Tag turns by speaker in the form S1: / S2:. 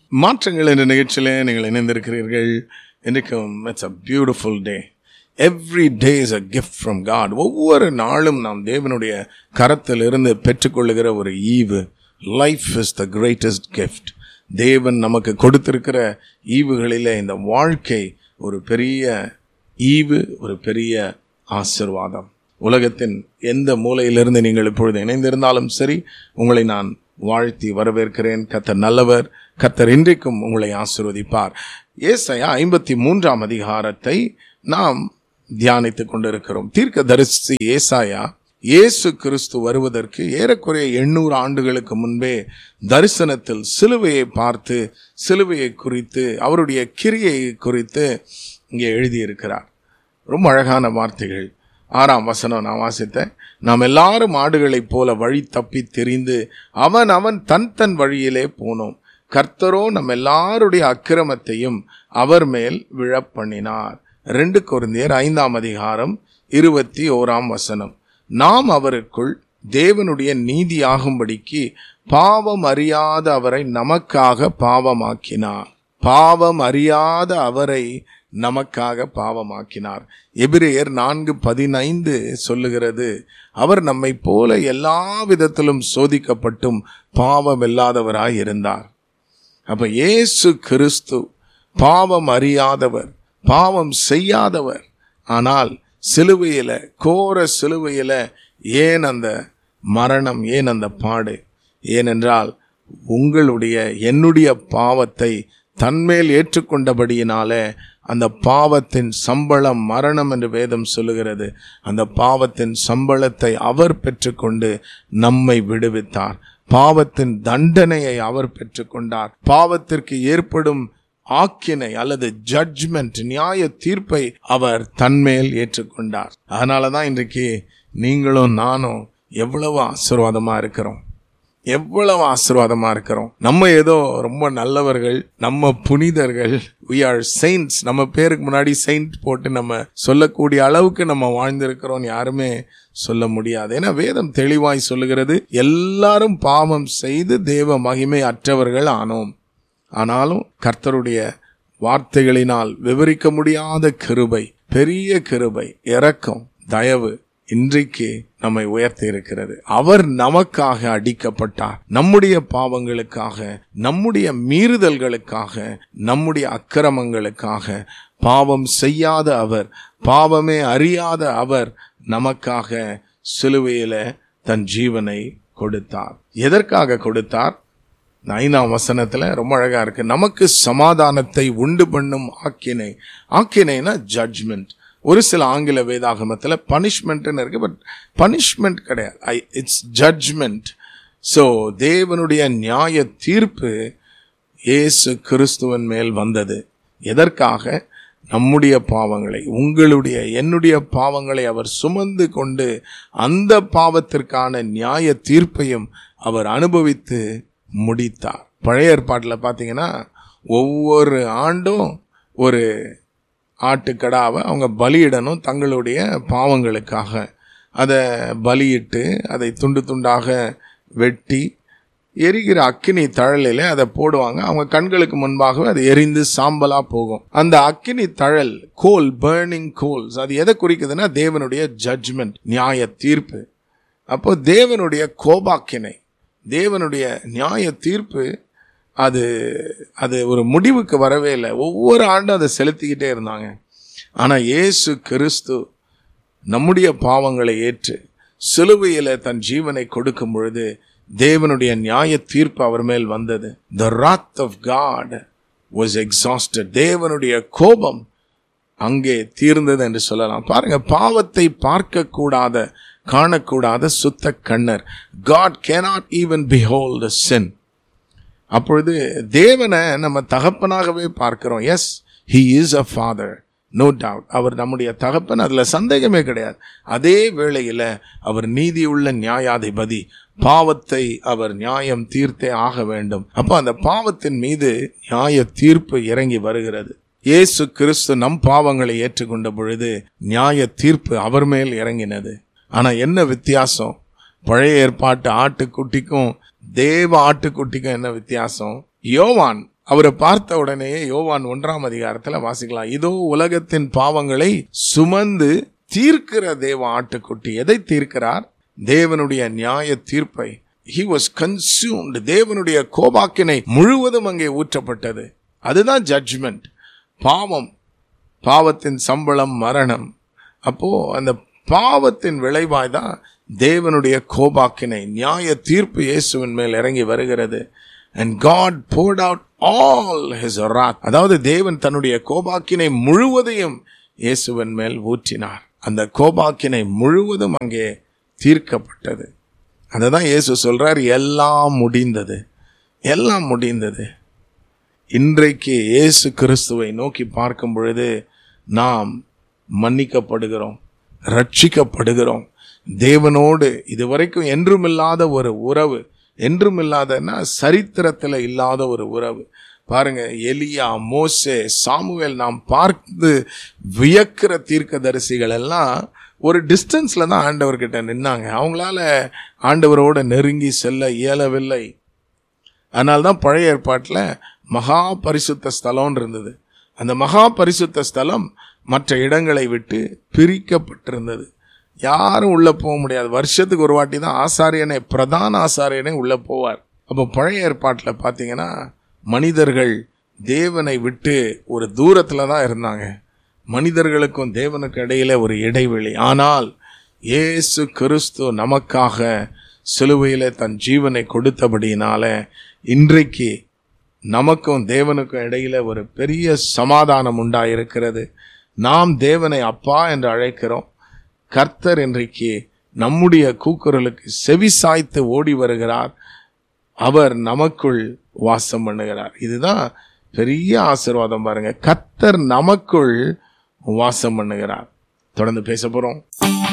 S1: மாற்றங்கள் என்ற நிகழ்ச்சியிலே நீங்கள் இணைந்திருக்கிறீர்கள் இன்றைக்கும் it's a beautiful day every day is a gift from God ஒவ்வொரு நாளும் நாம் தேவனுடைய கரத்திலிருந்து பெற்றுக்கொள்ளுகிற ஒரு ஈவு life is the greatest gift தேவன் நமக்கு கொடுத்திருக்கிற ஈவுகளிலே இந்த வாழ்க்கை ஒரு பெரிய ஈவு ஒரு பெரிய ஆசிர்வாதம் உலகத்தின் எந்த மூலையிலிருந்து நீங்கள் இப்பொழுது இணைந்திருந்தாலும் சரி உங்களை நான் வாழ்த்தி வரவேற்கிறேன் கத்தர் நல்லவர் கத்தர் இன்றைக்கும் உங்களை ஆசிர்வதிப்பார் ஏசாயா ஐம்பத்தி மூன்றாம் அதிகாரத்தை நாம் தியானித்துக் கொண்டிருக்கிறோம் தீர்க்க தரிசி ஏசாயா இயேசு கிறிஸ்து வருவதற்கு ஏறக்குறைய எண்ணூறு ஆண்டுகளுக்கு முன்பே தரிசனத்தில் சிலுவையை பார்த்து சிலுவையை குறித்து அவருடைய கிரியை குறித்து இங்கே எழுதியிருக்கிறார் ரொம்ப அழகான வார்த்தைகள் ஆறாம் வசனம் நான் வாசித்தேன் நாம் எல்லாரும் ஆடுகளைப் போல வழி தப்பி தெரிந்து அவன் அவன் தன் தன் வழியிலே போனோம் கர்த்தரோ நம் எல்லாருடைய அக்கிரமத்தையும் அவர் மேல் விழப்பண்ணினார் ரெண்டு கொரிந்தியர் ஐந்தாம் அதிகாரம் இருபத்தி ஓராம் வசனம் நாம் அவருக்குள் தேவனுடைய நீதியாகும்படிக்கு பாவம் அறியாத அவரை நமக்காக பாவமாக்கினார் பாவம் அறியாத அவரை நமக்காக பாவமாக்கினார் எபிரேயர் நான்கு பதினைந்து சொல்லுகிறது அவர் நம்மை போல எல்லா விதத்திலும் சோதிக்கப்பட்டும் பாவம் இல்லாதவராய் இருந்தார் அப்ப இயேசு கிறிஸ்து பாவம் அறியாதவர் பாவம் செய்யாதவர் ஆனால் சிலுவையில கோர சிலுவையில ஏன் அந்த மரணம் ஏன் அந்த பாடு ஏனென்றால் உங்களுடைய என்னுடைய பாவத்தை தன்மேல் ஏற்றுக்கொண்டபடியினாலே அந்த பாவத்தின் சம்பளம் மரணம் என்று வேதம் சொல்லுகிறது அந்த பாவத்தின் சம்பளத்தை அவர் பெற்றுக்கொண்டு நம்மை விடுவித்தார் பாவத்தின் தண்டனையை அவர் பெற்றுக்கொண்டார் பாவத்திற்கு ஏற்படும் ஆக்கினை அல்லது ஜட்ஜ்மெண்ட் நியாய தீர்ப்பை அவர் தன்மேல் ஏற்றுக்கொண்டார் அதனால தான் இன்றைக்கு நீங்களும் நானும் எவ்வளவு ஆசீர்வாதமா இருக்கிறோம் எவ்வளவு ஆசீர்வாதமா இருக்கிறோம் நம்ம ஏதோ ரொம்ப நல்லவர்கள் நம்ம புனிதர்கள் வி ஆர் செயின்ட்ஸ் நம்ம பேருக்கு முன்னாடி செயின்ட் போட்டு நம்ம சொல்லக்கூடிய அளவுக்கு நம்ம வாழ்ந்திருக்கிறோம் யாருமே சொல்ல முடியாது ஏன்னா வேதம் தெளிவாய் சொல்லுகிறது எல்லாரும் பாவம் செய்து தேவ மகிமை அற்றவர்கள் ஆனோம் ஆனாலும் கர்த்தருடைய வார்த்தைகளினால் விவரிக்க முடியாத கிருபை பெரிய கிருபை இரக்கம் தயவு இன்றைக்கு நம்மை உயர்த்தி இருக்கிறது அவர் நமக்காக அடிக்கப்பட்டார் நம்முடைய பாவங்களுக்காக நம்முடைய மீறுதல்களுக்காக நம்முடைய அக்கிரமங்களுக்காக பாவம் செய்யாத அவர் பாவமே அறியாத அவர் நமக்காக சிலுவையில தன் ஜீவனை கொடுத்தார் எதற்காக கொடுத்தார் ஐந்தாம் வசனத்துல ரொம்ப அழகா இருக்கு நமக்கு சமாதானத்தை உண்டு பண்ணும் ஆக்கினை ஆக்கினைனா ஜட்ஜ்மெண்ட் ஒரு சில ஆங்கில வேதாகமத்தில் பனிஷ்மெண்ட்னு இருக்கு பட் பனிஷ்மெண்ட் கிடையாது ஐ இட்ஸ் ஜட்ஜ்மெண்ட் ஸோ தேவனுடைய நியாய தீர்ப்பு இயேசு கிறிஸ்துவன் மேல் வந்தது எதற்காக நம்முடைய பாவங்களை உங்களுடைய என்னுடைய பாவங்களை அவர் சுமந்து கொண்டு அந்த பாவத்திற்கான நியாய தீர்ப்பையும் அவர் அனுபவித்து முடித்தார் பழைய ஏற்பாட்டில் பார்த்தீங்கன்னா ஒவ்வொரு ஆண்டும் ஒரு ஆட்டுக்கடாவை அவங்க பலியிடணும் தங்களுடைய பாவங்களுக்காக அதை பலியிட்டு அதை துண்டு துண்டாக வெட்டி எரிகிற அக்கினி தழலில் அதை போடுவாங்க அவங்க கண்களுக்கு முன்பாகவே அது எரிந்து சாம்பலா போகும் அந்த அக்கினி தழல் கோல் பேர்னிங் கோல்ஸ் அது எதை குறிக்குதுன்னா தேவனுடைய ஜட்ஜ்மெண்ட் நியாய தீர்ப்பு அப்போ தேவனுடைய கோபாக்கினை தேவனுடைய நியாய தீர்ப்பு அது அது ஒரு முடிவுக்கு வரவே இல்லை ஒவ்வொரு ஆண்டும் அதை செலுத்திக்கிட்டே இருந்தாங்க ஆனால் இயேசு கிறிஸ்து நம்முடைய பாவங்களை ஏற்று சிலுவையில் தன் ஜீவனை கொடுக்கும் பொழுது தேவனுடைய நியாய தீர்ப்பு அவர் மேல் வந்தது the wrath of God was exhausted தேவனுடைய கோபம் அங்கே தீர்ந்தது என்று சொல்லலாம் பாருங்க பாவத்தை பார்க்க கூடாத காணக்கூடாத சுத்த கண்ணர் God cannot even behold the sin அப்பொழுது தேவனை நம்ம தகப்பனாகவே பார்க்கிறோம் yes he is a father no doubt அவர் நம்முடைய தகப்பன் அதில் சந்தேகமே கிடையாது அதே வேளையில் அவர் நீதியுள்ள நியாயாதிபதி பாவத்தை அவர் நியாயம் தீர்த்தே ஆக வேண்டும் அப்போ அந்த பாவத்தின் மீது நியாய தீர்ப்பு இறங்கி வருகிறது இயேசு கிறிஸ்து நம் பாவங்களை ஏற்றுக்கொண்ட பொழுது நியாய தீர்ப்பு அவர் மேல் இறங்கினது ஆனா என்ன வித்தியாசம் பழைய ஏற்பாட்டு ஆட்டுக்குட்டிக்கும் தேவ ஆட்டுக்குட்டிக்கும் என்ன வித்தியாசம் யோவான் அவரை பார்த்த உடனே யோவான் ஒன்றாம் அதிகாரத்துல வாசிக்கலாம் இதோ உலகத்தின் பாவங்களை சுமந்து தீர்க்கிற தேவ ஆட்டுக்குட்டி எதை தீர்க்கிறார் தேவனுடைய நியாய தீர்ப்பை he was consumed தேவனுடைய கோபாக்கினை முழுவதும் அங்கே ஊற்றப்பட்டது அதுதான் ஜட்ஜ்மெண்ட் பாவம் பாவத்தின் சம்பளம் மரணம் அப்போ அந்த பாவத்தின் விளைவாய் தான் தேவனுடைய கோபாக்கினை நியாய தீர்ப்பு இயேசுவின் மேல் இறங்கி வருகிறது and God poured out all his wrath அதாவது தேவன் தன்னுடைய கோபாக்கினை முழுவதையும் இயேசுவின் மேல் ஊற்றினார் அந்த கோபாக்கினை முழுவதும் அங்கே தீர்க்கப்பட்டது அதை இயேசு சொல்றார் எல்லாம் முடிந்தது எல்லாம் முடிந்தது இன்றைக்கு இயேசு கிறிஸ்துவை நோக்கி பார்க்கும் பொழுது நாம் மன்னிக்கப்படுகிறோம் ரட்சிக்கப்படுகிறோம் தேவனோடு இதுவரைக்கும் என்றுமில்லாத ஒரு உறவு என்றுமில்லாதன்னா சரித்திரத்தில் இல்லாத ஒரு உறவு பாருங்க எலியா மோசே சாமுவேல் நாம் பார்த்து வியக்கிற தீர்க்கதரிசிகள் எல்லாம் ஒரு டிஸ்டன்ஸ்ல தான் ஆண்டவர்கிட்ட நின்னாங்க அவங்களால ஆண்டவரோட நெருங்கி செல்ல இயலவில்லை அதனால தான் பழைய ஏற்பாட்டில் மகா பரிசுத்த ஸ்தலம்னு இருந்தது அந்த மகா பரிசுத்த ஸ்தலம் மற்ற இடங்களை விட்டு பிரிக்கப்பட்டிருந்தது யாரும் உள்ள போக முடியாது வருஷத்துக்கு ஒரு வாட்டி தான் ஆசாரியனே பிரதான ஆசாரியனே உள்ள போவார் அப்போ பழைய ஏற்பாட்டில் பார்த்தீங்கன்னா மனிதர்கள் தேவனை விட்டு ஒரு தூரத்தில் தான் இருந்தாங்க மனிதர்களுக்கும் தேவனுக்கு இடையில ஒரு இடைவெளி ஆனால் இயேசு கிறிஸ்து நமக்காக சிலுவையில தன் ஜீவனை கொடுத்தபடியினால இன்றைக்கு நமக்கும் தேவனுக்கும் இடையில ஒரு பெரிய சமாதானம் உண்டாயிருக்கிறது நாம் தேவனை அப்பா என்று அழைக்கிறோம் கர்த்தர் இன்றைக்கு நம்முடைய கூக்குரலுக்கு செவி சாய்த்து ஓடி வருகிறார் அவர் நமக்குள் வாசம் பண்ணுகிறார் இதுதான் பெரிய ஆசீர்வாதம் பாருங்க கர்த்தர் நமக்குள் வாசம் பண்ணுகிறார் தொடர்ந்து பேச போறோம்